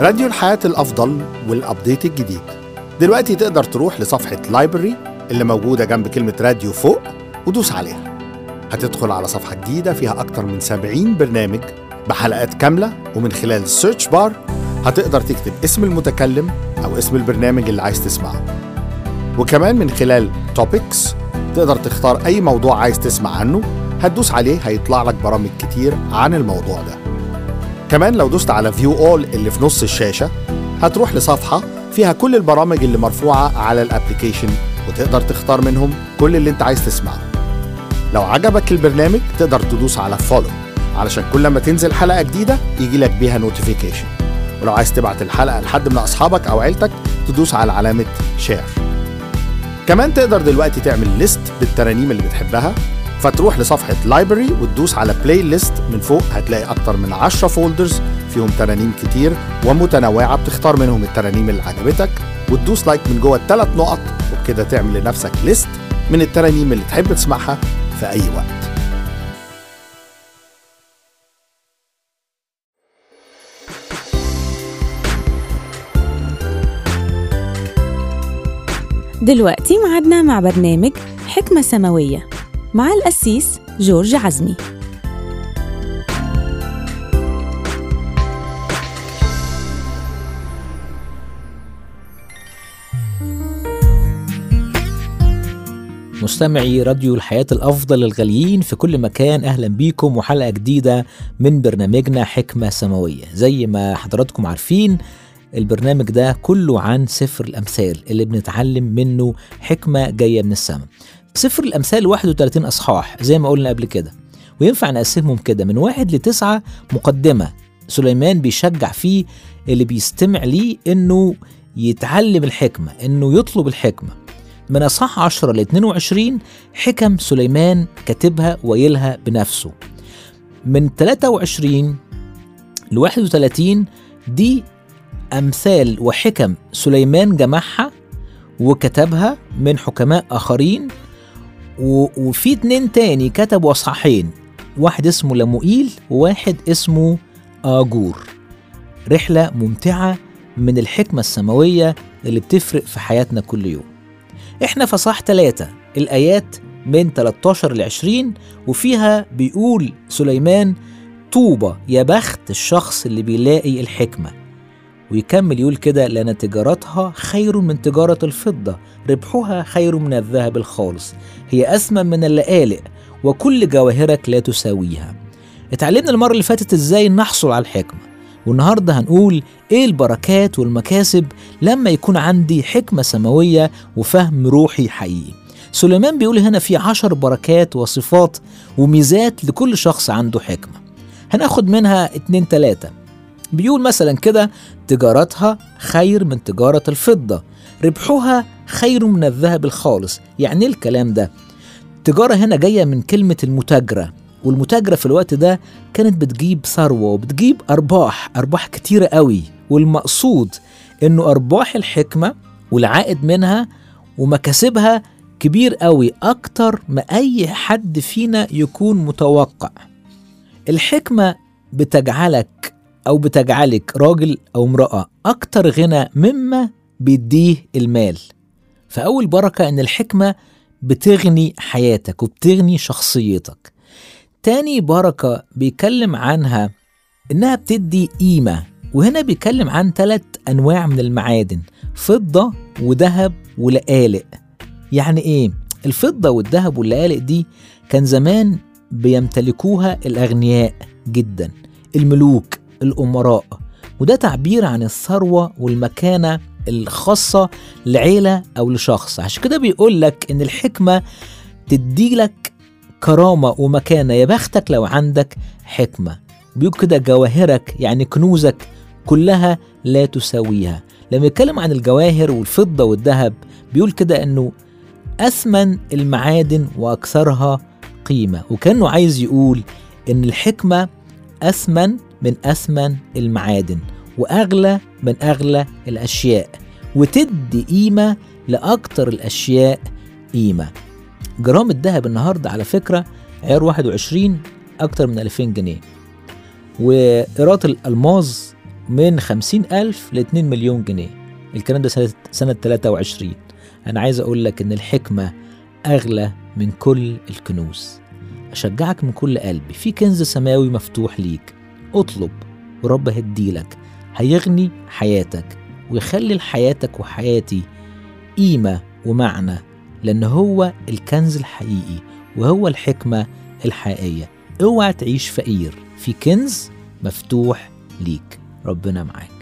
راديو الحياة الأفضل والأبديت الجديد دلوقتي تقدر تروح لصفحة لايبرري اللي موجودة جنب كلمة راديو فوق ودوس عليها هتدخل على صفحة جديدة فيها أكتر من 70 برنامج بحلقات كاملة ومن خلال السيرش بار هتقدر تكتب اسم المتكلم أو اسم البرنامج اللي عايز تسمعه وكمان من خلال توبكس تقدر تختار أي موضوع عايز تسمع عنه هتدوس عليه هيطلع لك برامج كتير عن الموضوع ده كمان لو دوست على فيو اول اللي في نص الشاشة هتروح لصفحة فيها كل البرامج اللي مرفوعة على الابليكيشن وتقدر تختار منهم كل اللي انت عايز تسمعه لو عجبك البرنامج تقدر تدوس على فولو علشان كل ما تنزل حلقة جديدة يجي لك بيها نوتيفيكيشن ولو عايز تبعت الحلقة لحد من أصحابك أو عيلتك تدوس على علامة شير كمان تقدر دلوقتي تعمل ليست بالترانيم اللي بتحبها فتروح لصفحة لايبرري وتدوس على بلاي ليست من فوق هتلاقي أكتر من 10 فولدرز فيهم ترانيم كتير ومتنوعة بتختار منهم الترانيم اللي عجبتك وتدوس لايك من جوه الثلاث نقط وبكده تعمل لنفسك ليست من الترانيم اللي تحب تسمعها في أي وقت دلوقتي معادنا مع برنامج حكمة سماوية مع القسيس جورج عزمي مستمعي راديو الحياة الأفضل الغاليين في كل مكان أهلا بيكم وحلقة جديدة من برنامجنا حكمة سماوية زي ما حضراتكم عارفين البرنامج ده كله عن سفر الأمثال اللي بنتعلم منه حكمة جاية من السماء سفر الأمثال 31 أصحاح زي ما قلنا قبل كده وينفع نقسمهم كده من واحد لتسعة مقدمة سليمان بيشجع فيه اللي بيستمع ليه إنه يتعلم الحكمة إنه يطلب الحكمة من أصحاح 10 ل 22 حكم سليمان كاتبها ويلها بنفسه من 23 ل 31 دي أمثال وحكم سليمان جمعها وكتبها من حكماء آخرين و... وفي اتنين تاني كتبوا أصحاحين واحد اسمه لموئيل وواحد اسمه آجور رحلة ممتعة من الحكمة السماوية اللي بتفرق في حياتنا كل يوم احنا في صح ثلاثة الآيات من 13 ل 20 وفيها بيقول سليمان طوبى يا بخت الشخص اللي بيلاقي الحكمة ويكمل يقول كده لأن تجارتها خير من تجارة الفضة ربحها خير من الذهب الخالص هي أثمن من اللآلئ وكل جواهرك لا تساويها اتعلمنا المرة اللي فاتت ازاي نحصل على الحكمة والنهاردة هنقول ايه البركات والمكاسب لما يكون عندي حكمة سماوية وفهم روحي حقيقي سليمان بيقول هنا في عشر بركات وصفات وميزات لكل شخص عنده حكمة هناخد منها اتنين تلاتة بيقول مثلا كده تجارتها خير من تجارة الفضة ربحها خير من الذهب الخالص يعني ايه الكلام ده التجارة هنا جاية من كلمة المتاجرة والمتاجرة في الوقت ده كانت بتجيب ثروة وبتجيب أرباح أرباح كتيرة قوي والمقصود إنه أرباح الحكمة والعائد منها ومكاسبها كبير قوي أكتر ما أي حد فينا يكون متوقع الحكمة بتجعلك أو بتجعلك راجل أو امرأة أكتر غنى مما بيديه المال فأول بركة إن الحكمة بتغني حياتك وبتغني شخصيتك تاني بركة بيتكلم عنها إنها بتدي قيمة وهنا بيتكلم عن ثلاث أنواع من المعادن فضة وذهب ولآلئ يعني إيه؟ الفضة والذهب واللآلئ دي كان زمان بيمتلكوها الأغنياء جدا الملوك الأمراء وده تعبير عن الثروة والمكانة الخاصة لعيلة أو لشخص عشان كده بيقول لك إن الحكمة تديلك كرامة ومكانة يا بختك لو عندك حكمة بيقول كده جواهرك يعني كنوزك كلها لا تساويها لما يتكلم عن الجواهر والفضة والذهب بيقول كده انه أثمن المعادن وأكثرها قيمة وكأنه عايز يقول إن الحكمة أثمن من أثمن المعادن وأغلى من أغلى الأشياء وتدي قيمة لأكتر الأشياء قيمة جرام الذهب النهاردة على فكرة عيار 21 أكتر من 2000 جنيه وقيراط الألماظ من 50 ألف ل 2 مليون جنيه الكلام ده سنة, سنة 23 أنا عايز أقول لك إن الحكمة أغلى من كل الكنوز أشجعك من كل قلبي في كنز سماوي مفتوح ليك اطلب ورب هيديلك هيغني حياتك ويخلي لحياتك وحياتي قيمة ومعنى لأن هو الكنز الحقيقي وهو الحكمة الحقيقية اوعى تعيش فقير في كنز مفتوح ليك ربنا معاك